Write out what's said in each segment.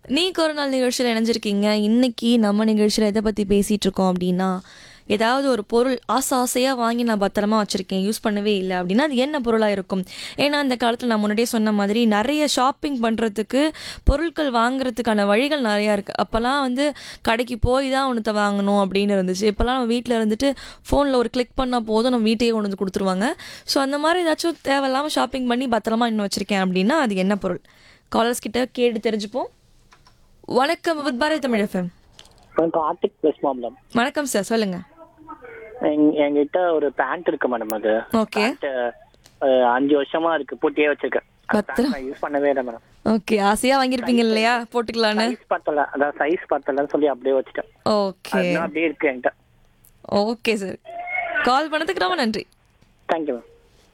நீக்கு ஒரு நாள் நிகழ்ச்சியில் இணைஞ்சிருக்கீங்க இன்னைக்கு நம்ம நிகழ்ச்சியில் எதை பற்றி பேசிகிட்டு இருக்கோம் அப்படின்னா ஏதாவது ஒரு பொருள் ஆசை ஆசையாக வாங்கி நான் பத்திரமா வச்சுருக்கேன் யூஸ் பண்ணவே இல்லை அப்படின்னா அது என்ன பொருளாக இருக்கும் ஏன்னா அந்த காலத்தில் நான் முன்னாடியே சொன்ன மாதிரி நிறைய ஷாப்பிங் பண்ணுறதுக்கு பொருட்கள் வாங்குறதுக்கான வழிகள் நிறையா இருக்குது அப்போல்லாம் வந்து கடைக்கு போய் தான் ஒன்றத்தை வாங்கணும் அப்படின்னு இருந்துச்சு இப்போல்லாம் நம்ம வீட்டில் இருந்துட்டு ஃபோனில் ஒரு கிளிக் பண்ணால் போதும் நம்ம வீட்டையே கொண்டு வந்து கொடுத்துருவாங்க ஸோ அந்த மாதிரி ஏதாச்சும் தேவையில்லாமல் ஷாப்பிங் பண்ணி பத்திரமா இன்னும் வச்சுருக்கேன் அப்படின்னா அது என்ன பொருள் காலர்ஸ் கிட்ட கேட்டு தெரிஞ்சுப்போம் வணக்கம் வித் பாரதி தமிழ் எஃப்எம் எனக்கு ஆர்டிக் ப்ளஸ் மேடம் வணக்கம் சார் சொல்லுங்கள் எங்- என்கிட்ட ஒரு பேண்ட் இருக்கு மேடம் அது ஓகே பேண்ட் அஞ்சு வருஷமா இருக்கு பூட்டியே வச்சிருக்கேன் அந்த பத்திரம். pant நான் யூஸ் பண்ணவே இல்லை மேடம் ஓகே ஆசையாக வாங்கியிருப்பீங்க இல்லையா போட்டுக்கலான்னு சைஸ் பத்தல அதான் சைஸ் பத்தலன்னு சொல்லி அப்படியே வச்சுட்டேன் ஓகே அதுதான் அப்படியே இருக்கு என்கிட்ட ஓகே சார் கால் பண்ணதுக்கு ரொம்ப நன்றி தேங்க்யூ மேம்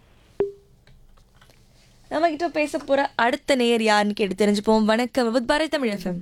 நம்ம கிட்ட பேச போற அடுத்த நேயர் யாருன்னு கேட்டு தெரிஞ்சுப்போம் வணக்கம் வித் பாரதி தமிழ் எஃப்எம்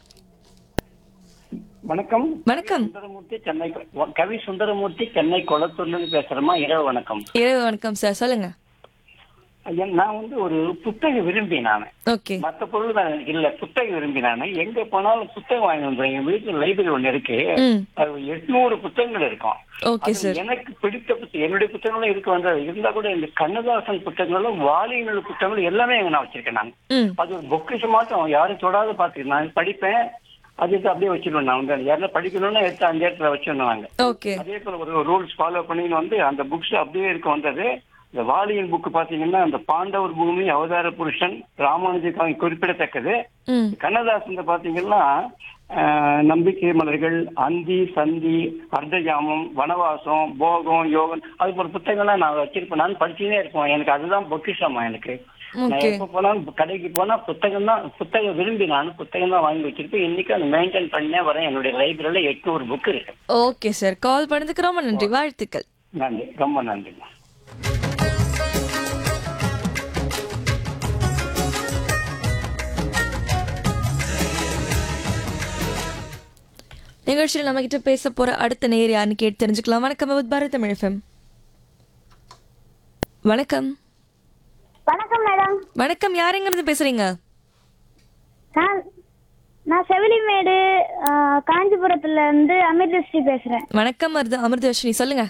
வணக்கம் வணக்கம் சுந்தரமூர்த்தி சென்னை கவி சுந்தரமூர்த்தி சென்னை கொளத்தூர்ல இருந்து பேசுறேமா இரவு வணக்கம் இரவு வணக்கம் சார் சொல்லுங்க ஐயா, நான் வந்து ஒரு புத்தக விரும்பி நான் ஓகே மத்த பொருள் தான் எனக்கு இல்ல புத்தக விரும்பி நான் எங்க போனாலும் புத்தகம் வாங்கி வந்துடுறேன் எங்க வீட்டுல லைப்ரரி ஒண்ணு இருக்கு ம் அது எட்நூறு புத்தகங்கள் இருக்கும் ஓகே அது சார் எனக்கு பிடித்த புத்தகம் என்னுடைய புத்தகங்களும் இருக்கு வந்து இருந்தா கூட இந்த கண்ணதாசன் புத்தகங்களும் வாலியினுடைய புத்தகங்களும் எல்லாமே அங்க நான் வச்சிருக்கேன் நான் ம் அது ஒரு பொக்கிஷமாட்டம் யாரும் தொடாத பாத்துருக்கேன் நான் படிப்பேன் அது எடுத்து அப்படியே வச்சிருவேன் நான் வந்து யாரெல்லாம் படிக்கணும்னா எடுத்து அந்த இடத்துல வச்சிருந்தேன் நாங்க ஓகே அதே போல ஒரு ரூல்ஸ் ஃபாலோ பண்ணின்னு வந்து அந்த புக்ஸ் அப்படியே இருக்க வந்தது இந்த வாலியன் புக் பாத்தீங்கன்னா அந்த பாண்டவர் பூமி அவதார புருஷன் ராமானுஜருக்காக குறிப்பிடத்தக்கது ம் கண்ணதாசன் பாத்தீங்கன்னா ஆஹ், நம்பிக்கை மலர்கள் அந்தி சந்தி அர்த்தஜாமம் வனவாசம் போகம் யோகம் அது போல புத்தகங்கள்லாம் நான் வச்சிருப்பேன் நான் படிச்சுனே இருப்பேன் எனக்கு அதுதான் பொக்கிஷமா எனக்கு நான் ஓகே எப்ப போனாலும் கடைக்கு போனா புத்தகம் தான் புத்தகம் விரும்பி நான் புத்தகம் தான் வாங்கி வச்சிருப்பேன் இன்னைக்கு அதை மெயின்டைன் பண்ணே வரேன் என்னுடைய லைப்ரரியில எட்நூறு புக் இருக்கு ஓகே சார் கால் பண்ணதுக்கு ரொம்ப நன்றி வாழ்த்துக்கள் நன்றி ரொம்ப நன்றி நிகழ்ச்சியில் நம்ம கிட்ட பேச போற அடுத்த நேயர் யாருன்னு கேட்டு தெரிஞ்சுக்கலாம் வணக்கம் வித் பாரதி தமிழ் எஃப்எம் வணக்கம் வணக்கம் மேடம் வணக்கம் யாருங்கிறது பேசுறீங்க நான் நான் செவிலிமேடு ஆ, காஞ்சிபுரத்துல இருந்து அமிர்தஸ்ரீ பேசுறேன் வணக்கம் அமிர்த அமிர்தவர்ஷினி சொல்லுங்க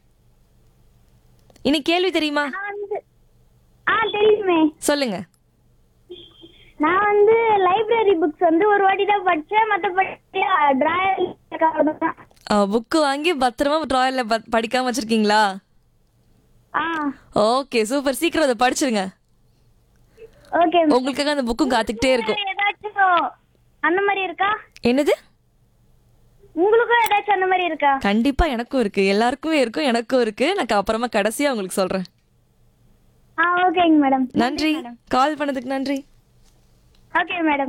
இனி கேள்வி தெரியுமா நான் வந்து ஆ தெரியுமே சொல்லுங்க நான் வந்து லைப்ரரி புக்ஸ் வந்து ஒரு வாட்டி தான் படிச்சேன் மற்றபடி டிராயர் தான் புக்கு வாங்கி பத்திரமா ட்ராயர்ல படிக்காம வச்சிருக்கீங்களா ஆ ஓகே சூப்பர் சீக்கிரம் அதை படிச்சிருங்க ஓகே உங்களுக்காக அந்த புக்கும் காத்துக்கிட்டே இருக்கும் ஏதாச்சும் அந்த மாதிரி இருக்கா என்னது உங்களுக்கும் ஏதாச்சும் அந்த மாதிரி இருக்கா கண்டிப்பா எனக்கும் இருக்கு எல்லாருக்குமே இருக்கும் எனக்கும் இருக்கு நான் அப்புறமா கடைசியா உங்களுக்கு சொல்றேன் ஆ ஓகேங்க மேடம் நன்றி கால் பண்ணதுக்கு நன்றி ஓகே மேடம்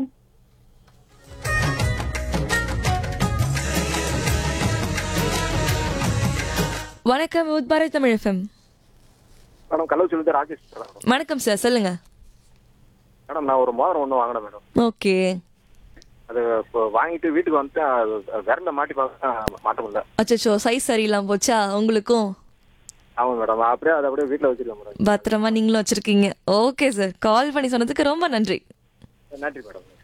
வணக்கம் with Bharathi Tamil FM madam கள்ளக்குறிச்சியிலிருந்து ராஜேஷ் பேசுறேன் மேடம். வணக்கம் சார் சொல்லுங்க மேடம் நான் ஒரு மோதிரம் ஒன்று வாங்கினேன் மேடம் ஓகே அது இப்போ வாங்கிட்டு வீட்டுக்கு வந்துட்டு அது விரல மாட்டி பார்க்க மாட்ட முடியல அச்சோ சைஸ் சரியில்லாம போச்சா உங்களுக்கும் ஆமாம் மேடம் அப்படியே அதை அப்படியே வீட்டில் வச்சிருக்கேன் மேடம் பத்திரமா நீங்களும் வச்சிருக்கீங்க ஓகே சார் கால் பண்ணி சொன்னதுக்கு ரொம்ப நன்றி நன்றி மேடம்